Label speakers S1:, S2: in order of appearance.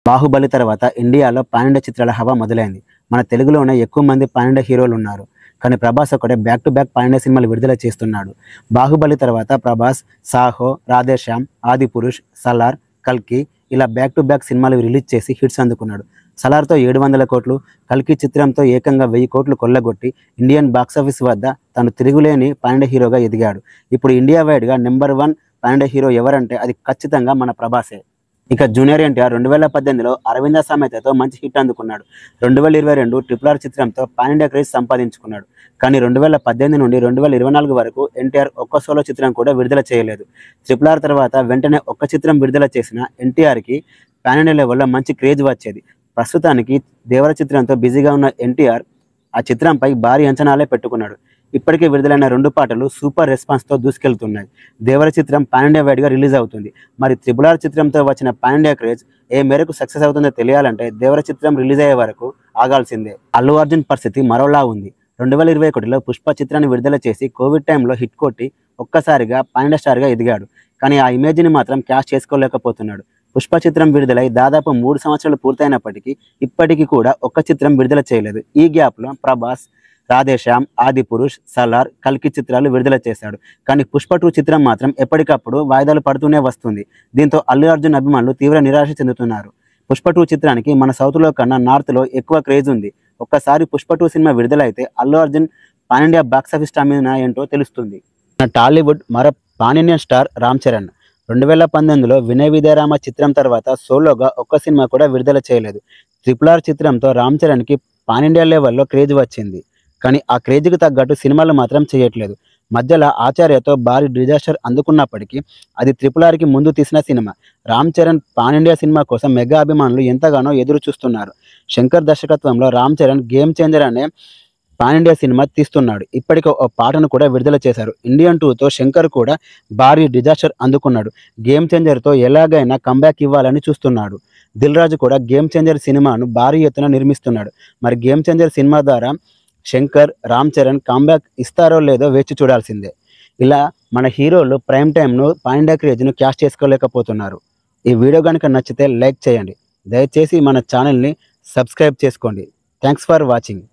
S1: బాహుబలి తర్వాత ఇండియాలో పానిండ చిత్రాల హవా మొదలైంది మన తెలుగులోనే ఎక్కువ మంది పానిండ హీరోలు ఉన్నారు కానీ ప్రభాస్ ఒకటే బ్యాక్ టు బ్యాక్ పానిండ సినిమాలు విడుదల చేస్తున్నాడు బాహుబలి తర్వాత ప్రభాస్ సాహో రాధేశ్యామ్ ఆది పురుష్ సలార్ కల్కి ఇలా బ్యాక్ టు బ్యాక్ సినిమాలు రిలీజ్ చేసి హిట్స్ అందుకున్నాడు సలార్తో ఏడు వందల కోట్లు కల్కి చిత్రంతో ఏకంగా వెయ్యి కోట్లు కొల్లగొట్టి ఇండియన్ బాక్సాఫీస్ వద్ద తను తిరుగులేని పానిండ హీరోగా ఎదిగాడు ఇప్పుడు ఇండియా వైడ్గా నెంబర్ వన్ పానిండ హీరో ఎవరంటే అది ఖచ్చితంగా మన ప్రభాసే ఇక జూనియర్ ఎన్టీఆర్ రెండు వేల పద్దెనిమిదిలో అరవింద సామెతతో మంచి హిట్ అందుకున్నాడు రెండు వేల ఇరవై రెండు ట్రిపుల్ ఆర్ చిత్రంతో పాన్ ఇండియా క్రేజ్ సంపాదించుకున్నాడు కానీ రెండు వేల పద్దెనిమిది నుండి రెండు వేల ఇరవై నాలుగు వరకు ఎన్టీఆర్ ఒక్క సోలో చిత్రం కూడా విడుదల చేయలేదు ట్రిపుల్ ఆర్ తర్వాత వెంటనే ఒక్క చిత్రం విడుదల చేసిన ఎన్టీఆర్కి పాన్ ఇండియా లెవెల్లో మంచి క్రేజ్ వచ్చేది ప్రస్తుతానికి దేవర చిత్రంతో బిజీగా ఉన్న ఎన్టీఆర్ ఆ చిత్రంపై భారీ అంచనాలే పెట్టుకున్నాడు ఇప్పటికే విడుదలైన రెండు పాటలు సూపర్ రెస్పాన్స్తో దూసుకెళ్తున్నాయి దేవర చిత్రం పాన్ ఇండియా వైడ్గా రిలీజ్ అవుతుంది మరి త్రిబుల్ ఆర్ చిత్రంతో వచ్చిన పాన్ ఇండియా క్రేజ్ ఏ మేరకు సక్సెస్ అవుతుందో తెలియాలంటే దేవర చిత్రం రిలీజ్ అయ్యే వరకు ఆగాల్సిందే అల్లు అర్జున్ పరిస్థితి మరోలా ఉంది రెండు వేల ఇరవై ఒకటిలో పుష్ప చిత్రాన్ని విడుదల చేసి కోవిడ్ టైంలో హిట్ కొట్టి ఒక్కసారిగా పాన్ ఇండియా స్టార్గా ఎదిగాడు కానీ ఆ ఇమేజ్ని మాత్రం క్యాష్ చేసుకోలేకపోతున్నాడు పుష్ప చిత్రం విడుదలై దాదాపు మూడు సంవత్సరాలు పూర్తయినప్పటికీ ఇప్పటికీ కూడా ఒక్క చిత్రం విడుదల చేయలేదు ఈ గ్యాప్లో ప్రభాస్ రాధేశ్యామ్ ఆది పురుష్ సలార్ కల్కి చిత్రాలు విడుదల చేశాడు కానీ పుష్ప టూ చిత్రం మాత్రం ఎప్పటికప్పుడు వాయిదాలు పడుతూనే వస్తుంది దీంతో అల్లు అర్జున్ అభిమానులు తీవ్ర నిరాశ చెందుతున్నారు పుష్ప టూ చిత్రానికి మన సౌత్లో కన్నా నార్త్లో ఎక్కువ క్రేజ్ ఉంది ఒక్కసారి పుష్ప టూ సినిమా విడుదలైతే Allu Arjun pan India box office stamina ఏంటో తెలుస్తుంది మన టాలీవుడ్ మరో pan Indian star Ram Charan రెండు వేల పంతొమ్మిదిలో వినయ్ విదయరామ చిత్రం తర్వాత సోలోగా ఒక్క సినిమా కూడా విడుదల చేయలేదు ట్రిపుల్ ఆర్ చిత్రంతో రామ్ చరణ్కి పాన్ ఇండియా లెవెల్లో క్రేజ్ వచ్చింది కానీ ఆ క్రేజ్కి తగ్గట్టు సినిమాలు మాత్రం చేయట్లేదు మధ్యలో ఆచార్యతో భారీ డిజాస్టర్ అందుకున్నప్పటికీ అది త్రిపుల్ ఆర్కి ముందు తీసిన సినిమా రామ్ చరణ్ పాన్ ఇండియా సినిమా కోసం మెగా అభిమానులు ఎంతగానో ఎదురు చూస్తున్నారు శంకర్ దర్శకత్వంలో రామ్ చరణ్ గేమ్ చేంజర్ అనే పాన్ ఇండియా సినిమా తీస్తున్నాడు ఇప్పటికే ఓ పాటను కూడా విడుదల చేశారు ఇండియన్ టూతో శంకర్ కూడా భారీ డిజాస్టర్ అందుకున్నాడు గేమ్ చేంజర్తో ఎలాగైనా కంబ్యాక్ ఇవ్వాలని చూస్తున్నాడు దిల్ రాజు కూడా గేమ్ చేంజర్ సినిమాను భారీ ఎత్తున నిర్మిస్తున్నాడు మరి గేమ్ చేంజర్ సినిమా ద్వారా శంకర్ రామ్ చరణ్ కాంబ్యాక్ ఇస్తారో లేదో వేచి చూడాల్సిందే ఇలా మన హీరోలు ప్రైమ్ టైంను పాయిండా క్రేజ్ను క్యాష్ చేసుకోలేకపోతున్నారు ఈ వీడియో కనుక నచ్చితే లైక్ చేయండి దయచేసి మన ఛానల్ని సబ్స్క్రైబ్ చేసుకోండి థ్యాంక్స్ ఫర్ వాచింగ్